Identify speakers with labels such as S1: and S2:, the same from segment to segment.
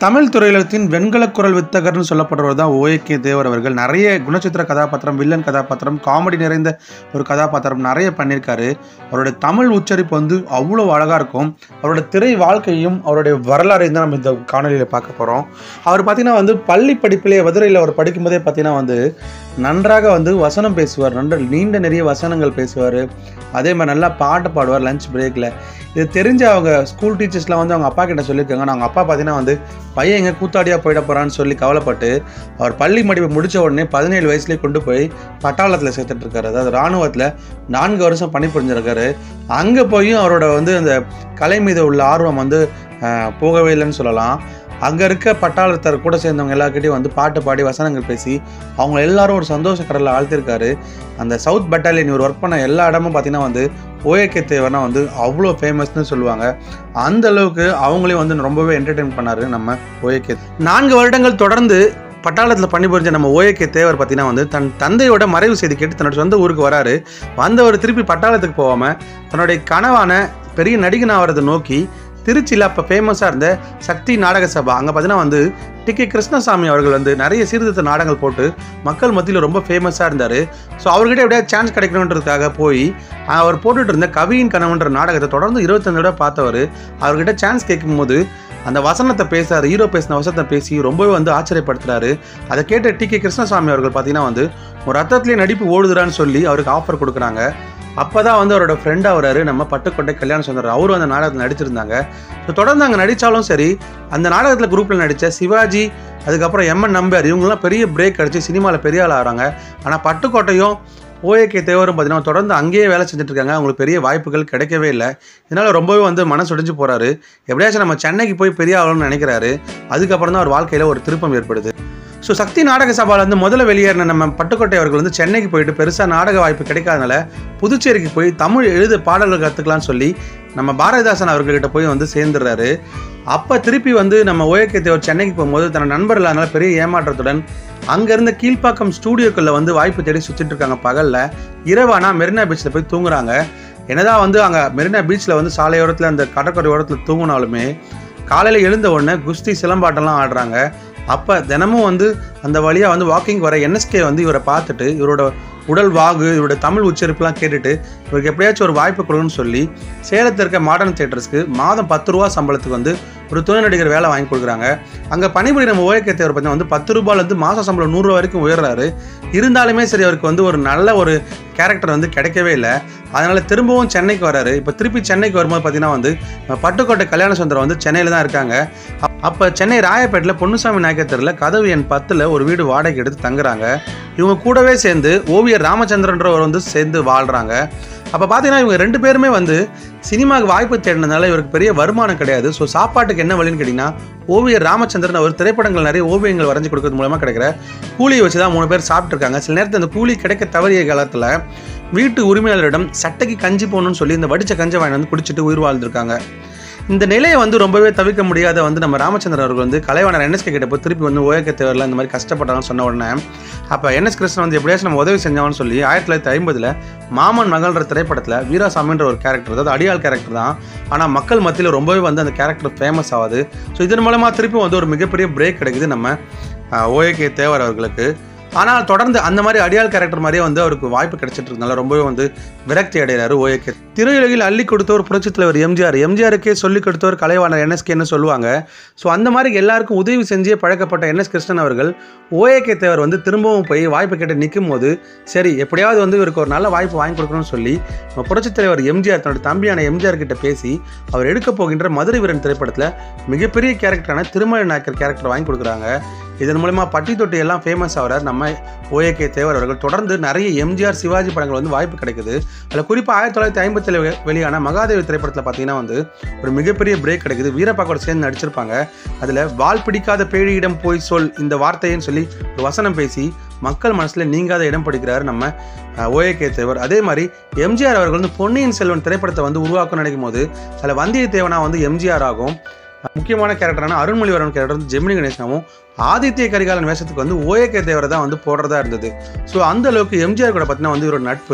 S1: தமிழ் திரையுலகத்தின் வெண்கலக் குரல் வித்தகர்னு சொல்லப்படுறவர் தான் ஓஏகே தேவர் அவர்கள் நிறைய குணச்சித்திர கதாபாத்திரம் வில்லன் கதாபாத்திரம் காமெடி நிறைந்த ஒரு கதாபாத்திரம் நிறைய பண்ணியிருக்காரு அவருடைய தமிழ் உச்சரிப்பு வந்து அவ்வளோ அழகாக இருக்கும் அவரோட திரை வாழ்க்கையும் அவருடைய வரலாறையும் தான் நம்ம இந்த காணொலியில் பார்க்க போகிறோம் அவர் பார்த்தீங்கன்னா வந்து பள்ளி படிப்பிலே மதுரையில் அவர் படிக்கும்போதே பார்த்தீங்கன்னா வந்து நன்றாக வந்து வசனம் பேசுவார் நன்ற நீண்ட நிறைய வசனங்கள் பேசுவார் அதே மாதிரி நல்லா பாட்டு பாடுவார் லஞ்ச் பிரேக்கில் இது தெரிஞ்ச அவங்க ஸ்கூல் டீச்சர்ஸ்லாம் வந்து அவங்க அப்பா கிட்ட சொல்லியிருக்காங்க ஆனால் அவங்க அப்பா பார்த்தீங்கன்னா வந்து பையன் எங்கே கூத்தாடியாக போயிட போகிறான்னு சொல்லி கவலைப்பட்டு அவர் பள்ளி படிப்பு முடித்த உடனே பதினேழு வயசுலேயே கொண்டு போய் பட்டாளத்தில் சேர்த்துட்டு இருக்காரு அதாவது இராணுவத்தில் நான்கு வருஷம் பணிபுரிஞ்சிருக்காரு அங்கே போயும் அவரோட வந்து அந்த கலை மீது உள்ள ஆர்வம் வந்து ஆஹ், போகவே இல்லைன்னு சொல்லலாம் அங்கே இருக்க பட்டாளத்தர் கூட சேர்ந்தவங்க எல்லாருக்கிட்டையும் வந்து பாட்டு பாடி வசனங்கள் பேசி அவங்க எல்லாரும் ஒரு சந்தோஷ கடலில் ஆழ்த்திருக்காரு அந்த சவுத் பட்டாலியன் இவர் ஒர்க் பண்ண எல்லா இடமும் பார்த்தீங்கன்னா வந்து ஓஏகே தேவர்னா வந்து அவ்வளோ ஃபேமஸ்னு சொல்லுவாங்க அந்த அளவுக்கு அவங்களையும் வந்து ரொம்பவே என்டர்டெயின் பண்ணாரு நம்ம ஓஏகே நான்கு வருடங்கள் தொடர்ந்து பட்டாளத்தில் பணிபுரிஞ்ச நம்ம ஓஏகே தேவர் பார்த்தீங்கன்னா வந்து தன் தந்தையோட மறைவு செய்தி கேட்டு தன்னோட சொந்த ஊருக்கு வராரு வந்தவர் திருப்பி பட்டாளத்துக்கு போகாமல் தன்னுடைய கனவான பெரிய நடிகன் ஆகிறத நோக்கி திருச்சியில் அப்போ ஃபேமஸாக இருந்த சக்தி நாடக சபா அங்கே பார்த்தீங்கன்னா வந்து டி கே கிருஷ்ணசாமி அவர்கள் வந்து நிறைய சீர்திருத்த நாடகங்கள் போட்டு மக்கள் மத்தியில் ரொம்ப ஃபேமஸாக இருந்தார் ஸோ அவர்கிட்ட எப்படியா சான்ஸ் கிடைக்கணுன்றதுக்காக போய் அவர் போட்டுட்டு இருந்த கவியின் கனவுன்ற நாடகத்தை தொடர்ந்து இருபத்தஞ்சு தடவை பார்த்தவர் அவர்கிட்ட சான்ஸ் கேட்கும்போது அந்த வசனத்தை பேசுறாரு ஹீரோ பேசின வசனத்தை பேசி ரொம்பவே வந்து ஆச்சரியப்படுத்துறாரு அதை கேட்ட டி கே கிருஷ்ணசாமி அவர்கள் பார்த்தீங்கன்னா வந்து ஒரு ரத்தத்திலே நடிப்பு ஓடுதுறான்னு சொல்லி அவருக்கு ஆஃபர் கொடுக்குறாங்க அப்பதான் வந்து அவரோட ஃப்ரெண்டாக வராரு நம்ம பட்டுக்கோட்டை கல்யாண சுந்தரம் அவரும் அந்த நாடகத்தில் நடிச்சிருந்தாங்க ஸோ தொடர்ந்து அங்கே நடித்தாலும் சரி அந்த நாடகத்தில் குரூப்பில் நடித்த சிவாஜி அதுக்கப்புறம் எம்என் நம்பியார் இவங்கெல்லாம் பெரிய பிரேக் அடித்து சினிமாவில் பெரிய ஆள் ஆகிறாங்க ஆனால் பட்டுக்கோட்டையும் ஓஏகே தேவரும் பார்த்தீங்கன்னா தொடர்ந்து அங்கேயே வேலை செஞ்சுட்டு இருக்காங்க அவங்களுக்கு பெரிய வாய்ப்புகள் கிடைக்கவே இல்லை இதனால் ரொம்பவே வந்து மனசு உடைஞ்சு போகிறாரு எப்படியாச்சும் நம்ம சென்னைக்கு போய் பெரிய ஆகணும்னு நினைக்கிறாரு அதுக்கப்புறம் தான் அவர் வாழ்க்கையில் ஒரு திருப்பம் ஏற்படுது ஸோ சக்தி நாடக சபாவில் வந்து முதல்ல வெளியேறின நம்ம பட்டுக்கோட்டை அவர்கள் வந்து சென்னைக்கு போயிட்டு பெருசாக நாடக வாய்ப்பு கிடைக்காதனால புதுச்சேரிக்கு போய் தமிழ் எழுத பாடல்கள் கற்றுக்கலாம்னு சொல்லி நம்ம பாரதிதாசன் அவர்கள்கிட்ட போய் வந்து சேர்ந்துடுறாரு அப்போ திருப்பி வந்து நம்ம ஓஏகே தேவர் சென்னைக்கு போகும்போது தன் நண்பர் இல்லாதனால பெரிய ஏமாற்றத்துடன் அங்கேருந்து கீழ்ப்பாக்கம் ஸ்டூடியோக்குள்ளே வந்து வாய்ப்பு தேடி சுற்றிட்டு இருக்காங்க பகலில் இரவானா மெரினா பீச்சில் போய் தூங்குறாங்க என்னதான் வந்து அங்கே மெரினா பீச்சில் வந்து சாலையோரத்தில் அந்த கடற்கரை ஓரத்தில் தூங்கினாலுமே காலையில் எழுந்த உடனே குஸ்தி சிலம்பாட்டம்லாம் ஆடுறாங்க அப்போ தினமும் வந்து அந்த வழியாக வந்து வாக்கிங் வர என்எஸ்கே வந்து இவரை பார்த்துட்டு இவரோட உடல் வாகு இவரோட தமிழ் உச்சரிப்புலாம் கேட்டுட்டு இவருக்கு எப்படியாச்சும் ஒரு வாய்ப்பு கொடுன்னு சொல்லி சேலத்தில் இருக்க மாடர்ன் தியேட்டர்ஸ்க்கு மாதம் பத்து ரூபா சம்பளத்துக்கு வந்து ஒரு துணை நடிகர் வேலை வாங்கி கொடுக்குறாங்க அங்கே பணிபுரி நம்ம ஓய்க்கே தேவர் பார்த்தீங்கன்னா வந்து பத்து ரூபாயிலேருந்து மாத சம்பளம் நூறுரூவா வரைக்கும் உயர்றாரு இருந்தாலுமே சரி அவருக்கு வந்து ஒரு நல்ல ஒரு கேரக்டர் வந்து கிடைக்கவே இல்லை அதனால் திரும்பவும் சென்னைக்கு வராரு இப்போ திருப்பி சென்னைக்கு வரும்போது பார்த்தீங்கன்னா வந்து பட்டுக்கோட்டை கல்யாண சுந்தரம் வந்து சென்னையில் தான் இருக்காங்க அப்போ சென்னை ராயப்பேட்டில் பொன்னுசாமி நாயக்கர் தெருவில் கதவு எண் பத்தில் ஒரு வீடு வாடகை எடுத்து தங்குறாங்க இவங்க கூடவே சேர்ந்து ஓவியர் ராமச்சந்திரன்றவர் வந்து சேர்ந்து வாழ்கிறாங்க அப்போ பார்த்தீங்கன்னா இவங்க ரெண்டு பேருமே வந்து சினிமாவுக்கு வாய்ப்பு தேடினதுனால இவருக்கு பெரிய வருமானம் கிடையாது ஸோ சாப்பாட்டுக்கு என்ன வழின்னு கேட்டிங்கன்னா ஓவியர் ராமச்சந்திரன் அவர் திரைப்படங்கள் நிறைய ஓவியங்கள் வரைஞ்சி கொடுக்கறது மூலமாக கிடைக்கிற கூலியை வச்சு தான் மூணு பேர் சாப்பிட்ருக்காங்க சில நேரத்தில் அந்த கூலி கிடைக்க தவறிய காலத்தில் வீட்டு உரிமையாளரிடம் சட்டைக்கு கஞ்சி போகணும்னு சொல்லி இந்த வடிச்ச கஞ்சை வாங்கி வந்து குடிச்சிட்டு உயிர் வாழ்ந்திருக்காங்க இந்த நிலையை வந்து ரொம்பவே தவிர்க்க முடியாத வந்து நம்ம ராமச்சந்திரன் அவர்கள் வந்து கலைவாணர் என்எஸ்கே கிட்ட போய் திருப்பி வந்து ஓயக்க தேவையில்ல இந்த மாதிரி கஷ்டப்பட்டாங்கன்னு சொன்ன உடனே அப்போ என்எஸ் கிருஷ்ணன் வந்து எப்படியாச்சும் நம்ம உதவி செஞ்சவன்னு சொல்லி ஆயிரத்தி தொள்ளாயிரத்தி ஐம்பதில் மாமன் மகள்ன்ற திரைப்படத்தில் வீராசாமின்ற ஒரு கேரக்டர் அதாவது அடியாள் கேரக்டர் தான் ஆனால் மக்கள் மத்தியில் ரொம்பவே வந்து அந்த கேரக்டர் ஃபேமஸ் ஆகுது ஸோ இதன் மூலமாக திருப்பி வந்து ஒரு மிகப்பெரிய பிரேக் கிடைக்குது நம்ம ஓஏகே தேவர் அவர்களுக்கு ஆனால் தொடர்ந்து அந்த மாதிரி அடியாள் கேரக்டர் மாதிரியே வந்து அவருக்கு வாய்ப்பு கிடைச்சிட்டு இருக்கனால ரொம்பவே வந்து விரக்தி அடைகிறாரு ஓஏகே திரையுலகில் அள்ளி கொடுத்தவர் புரட்சித் தலைவர் எம்ஜிஆர் எம்ஜிஆருக்கே சொல்லிக் கொடுத்தவர் கலைவாணர் என்எஸ்கேன்னு சொல்லுவாங்க ஸோ அந்த மாதிரி எல்லாருக்கும் உதவி செஞ்சே பழக்கப்பட்ட என்எஸ் கிருஷ்ணன் அவர்கள் ஓஏகே தேவர் வந்து திரும்பவும் போய் வாய்ப்பு கேட்டு நிற்கும் போது சரி எப்படியாவது வந்து இவருக்கு ஒரு நல்ல வாய்ப்பு வாங்கி கொடுக்கணும்னு சொல்லி நம்ம புரட்சித் தலைவர் எம்ஜிஆர் தன்னோட தம்பியான எம்ஜிஆர் கிட்ட பேசி அவர் எடுக்க போகின்ற மதுரை வீரன் திரைப்படத்தில் மிகப்பெரிய கேரக்டரான திருமலை நாயக்கர் கேரக்டர் வாங்கி கொடுக்குறாங்க இதன் மூலமா பட்டி தொட்டி எல்லாம் ஃபேமஸ் ஆகிறார் நம்ம ஓஏகே தேவர் அவர்கள் தொடர்ந்து நிறைய எம்ஜிஆர் சிவாஜி படங்கள் வந்து வாய்ப்பு கிடைக்குது அதில் குறிப்பாக ஆயிரத்தி தொள்ளாயிரத்தி ஐம்பத்தில் வெளியான மகாதேவி திரைப்படத்தில் பார்த்தீங்கன்னா வந்து ஒரு மிகப்பெரிய பிரேக் கிடைக்குது வீரப்பாக்கோட சேர்ந்து நடிச்சிருப்பாங்க அதில் வால் பிடிக்காத பேழியிடம் போய் சொல் இந்த வார்த்தைன்னு சொல்லி ஒரு வசனம் பேசி மக்கள் மனசில் நீங்காத இடம் பிடிக்கிறாரு நம்ம ஓஏகே தேவர் அதே மாதிரி எம்ஜிஆர் அவர்கள் வந்து பொன்னியின் செல்வன் திரைப்படத்தை வந்து உருவாக்கணும்னு நினைக்கும் போது அதில் வந்தியத்தேவனா வந்து எம்ஜிஆர் ஆகும் முக்கியமான கேரக்டரான அருண்மொழிவரன் கேரக்டர் வந்து ஜெமினி கணேசனாவும் ஆதித்ய கரிகாலன் வேஷத்துக்கு வந்து ஓஏகே தேவரை தான் வந்து போடுறதா இருந்தது ஸோ அந்த அளவுக்கு எம்ஜிஆர் கூட பார்த்தீங்கன்னா வந்து இவரோட நட்பு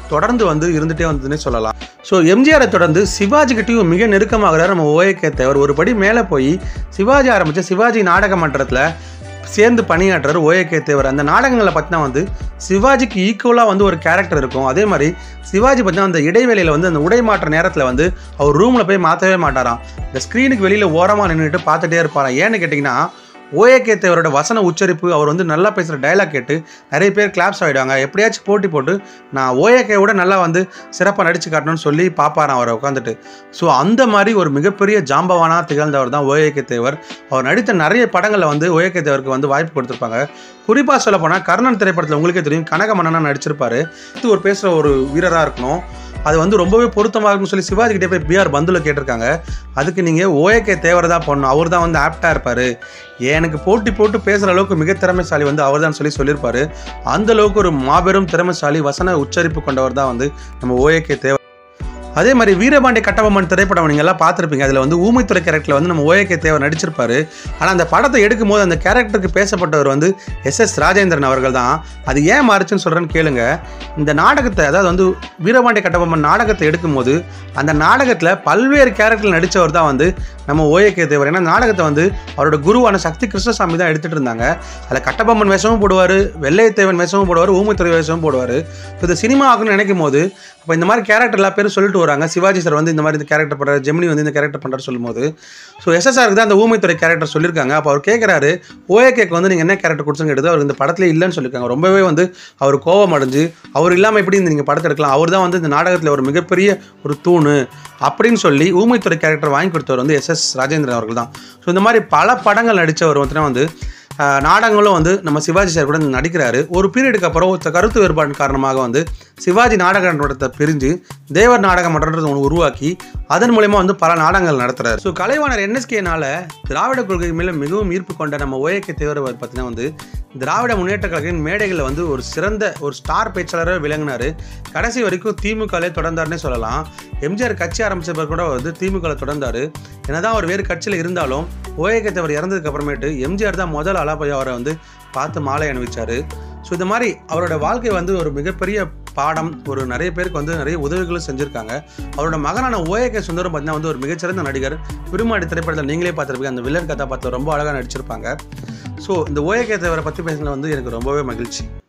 S1: தொடர்ந்து வந்து இருந்துகிட்டே வந்ததுன்னே சொல்லலாம் ஸோ எம்ஜிஆரை தொடர்ந்து சிவாஜி கிட்டேயும் மிக நெருக்கமாகிறார் நம்ம ஓஏகே தேவர் ஒரு படி மேலே போய் சிவாஜி ஆரம்பித்த சிவாஜி நாடக மன்றத்தில் சேர்ந்து பணியாற்றுற ஓஏகே தேவர் அந்த நாடகங்களை பற்றினா வந்து சிவாஜிக்கு ஈக்குவலாக வந்து ஒரு கேரக்டர் இருக்கும் அதே மாதிரி சிவாஜி பார்த்தீங்கன்னா அந்த இடைவேளையில் வந்து அந்த உடை மாற்ற நேரத்தில் வந்து அவர் ரூமில் போய் மாற்றவே மாட்டாராம் இந்த ஸ்க்ரீனுக்கு வெளியில் ஓரமாக நின்றுட்டு பார்த்துட்டே இருப்பாராம் ஏன்னு கேட்டிங்கன்னா ஓஏகே தேவரோட வசன உச்சரிப்பு அவர் வந்து நல்லா பேசுகிற டைலாக் கேட்டு நிறைய பேர் கிளாப்ஸ் ஆகிடுவாங்க எப்படியாச்சும் போட்டி போட்டு நான் ஓஏகே விட நல்லா வந்து சிறப்பாக நடிச்சு காட்டணும்னு சொல்லி பார்ப்பாராம் அவரை உட்காந்துட்டு ஸோ அந்த மாதிரி ஒரு மிகப்பெரிய ஜாம்பவானா திகழ்ந்தவர் தான் ஓஏகே தேவர் அவர் நடித்த நிறைய படங்களில் வந்து ஓஏகே தேவருக்கு வந்து வாய்ப்பு கொடுத்துருப்பாங்க குறிப்பாக சொல்ல போனால் கர்ணன் திரைப்படத்தில் உங்களுக்கே தெரியும் கனக மன்னனா நடிச்சிருப்பாரு இது ஒரு பேசுகிற ஒரு வீரராக இருக்கணும் அது வந்து ரொம்பவே பொருத்தமாக இருக்கும்னு சொல்லி சிவாஜி கிட்டே போய் பிஆர் பந்துல கேட்டிருக்காங்க அதுக்கு நீங்கள் ஓஏகே தேவர் தான் பண்ணணும் அவர் தான் வந்து ஆப்டாக இருப்பார் எனக்கு போட்டி போட்டு பேசுகிற அளவுக்கு மிக திறமைசாலி வந்து அவர் தான் சொல்லி சொல்லியிருப்பாரு அந்த அளவுக்கு ஒரு மாபெரும் திறமைசாலி வசன உச்சரிப்பு கொண்டவர் தான் வந்து நம்ம ஓஏகே தேவர் அதே மாதிரி வீரபாண்டி கட்டபொம்மன் திரைப்படம் நீங்க எல்லாம் பார்த்துருப்பீங்க அதில் வந்து ஊமைத்துறை கேரக்டரில் வந்து நம்ம ஓஏகே தேவர் நடிச்சிருப்பாரு ஆனால் அந்த படத்தை எடுக்கும் போது அந்த கேரக்டருக்கு பேசப்பட்டவர் வந்து எஸ் எஸ் ராஜேந்திரன் அவர்கள் தான் அது ஏன் மாறுச்சுன்னு சொல்கிறேன்னு கேளுங்க இந்த நாடகத்தை அதாவது வந்து வீரபாண்டி கட்டபொம்மன் நாடகத்தை எடுக்கும்போது அந்த நாடகத்தில் பல்வேறு கேரக்டரில் நடித்தவர் தான் வந்து நம்ம ஓஏகே தேவர் ஏன்னா நாடகத்தை வந்து அவரோட குருவான சக்தி கிருஷ்ணசாமி தான் எடுத்துகிட்டு இருந்தாங்க அதில் கட்டபொம்மன் வேஷமும் போடுவார் வெள்ளையத்தேவன் வேஷமும் போடுவார் ஊமைத்துறை வேஷமும் போடுவார் ஸோ இந்த சினிமா ஆகணும்னு நினைக்கும் போது இப்போ இந்த மாதிரி கேரக்டர் எல்லா பேரும் சொல்லிட்டு வராங்க சிவாஜி சார் வந்து இந்த மாதிரி இந்த கேரக்டர் பண்ணுறாரு ஜெமினி வந்து இந்த கேரக்டர் பண்ணுறாரு சொல்லும்போது ஸோ எஸ்எஸ்ஆருக்கு தான் அந்த ஊமைத்துறை கேரக்டர் சொல்லியிருக்காங்க அப்போ அவர் கேட்குறாரு ஓஏகேக்கு வந்து நீங்கள் என்ன கேரக்டர் கொடுத்துன்னு கேட்டது அவர் இந்த படத்துல இல்லைன்னு சொல்லியிருக்காங்க ரொம்பவே வந்து அவர் கோபம் அடைஞ்சு அவர் இல்லாமல் எப்படி இந்த நீங்கள் படத்தை எடுக்கலாம் அவர் தான் வந்து இந்த நாடகத்தில் ஒரு மிகப்பெரிய ஒரு தூணு அப்படின்னு சொல்லி ஊமைத்துறை கேரக்டர் வாங்கி கொடுத்தவர் வந்து எஸ் எஸ் ராஜேந்திரன் அவர்கள் தான் ஸோ இந்த மாதிரி பல படங்கள் நடித்தவர் வந்துட்டு வந்து ஆஹ், நாடகங்களும் வந்து நம்ம சிவாஜி சார் கூட நடிக்கிறாரு ஒரு பீரியடுக்கு அப்புறம் ஒரு கருத்து வேறுபாடு காரணமாக வந்து சிவாஜி நாடக மன்றத்தை பிரிஞ்சு தேவர் நாடக மன்றத்தை ஒன்று உருவாக்கி அதன் மூலயமா வந்து பல நாடகங்கள் நடத்துறாரு ஸோ கலைவாணர் என்எஸ்கேனால திராவிட கொள்கை மேலே மிகவும் ஈர்ப்பு கொண்ட நம்ம ஓஏகே தேவர் அவர் பார்த்தீங்கன்னா வந்து திராவிட முன்னேற்ற கழகத்தின் மேடைகளில் வந்து ஒரு சிறந்த ஒரு ஸ்டார் பேச்சாளராக விளங்கினார் கடைசி வரைக்கும் திமுகலே தொடர்ந்தாருன்னே சொல்லலாம் எம்ஜிஆர் கட்சி ஆரம்பிச்ச பிறகு கூட வந்து திமுக தொடர்ந்தார் என்னதான் அவர் வேறு கட்சியில் இருந்தாலும் ஓஏகே தேவர் இறந்ததுக்கு அப்புறமேட்டு எம்ஜிஆர் தான் முதல் ஆளாக போய் அவரை வந்து பார்த்து மாலை அணிவிச்சார் ஸோ இந்த மாதிரி அவரோட வாழ்க்கை வந்து ஒரு மிகப்பெரிய பாடம் ஒரு நிறைய பேருக்கு வந்து நிறைய உதவிகளும் செஞ்சுருக்காங்க அவரோட மகனான ஓஏகே சுந்தரம் பார்த்தீங்கன்னா வந்து ஒரு மிகச்சிறந்த நடிகர் பெருமாடி திரைப்படத்தில் நீங்களே பார்த்துருப்பீங்க அந்த வில்லன் கதாபாத்திரம் ரொம்ப அழகாக நடிச்சிருப்பாங்க ஸோ இந்த ஓஏகே தேவரை பற்றி பேசினது வந்து எனக்கு ரொம்பவே மகிழ்ச்சி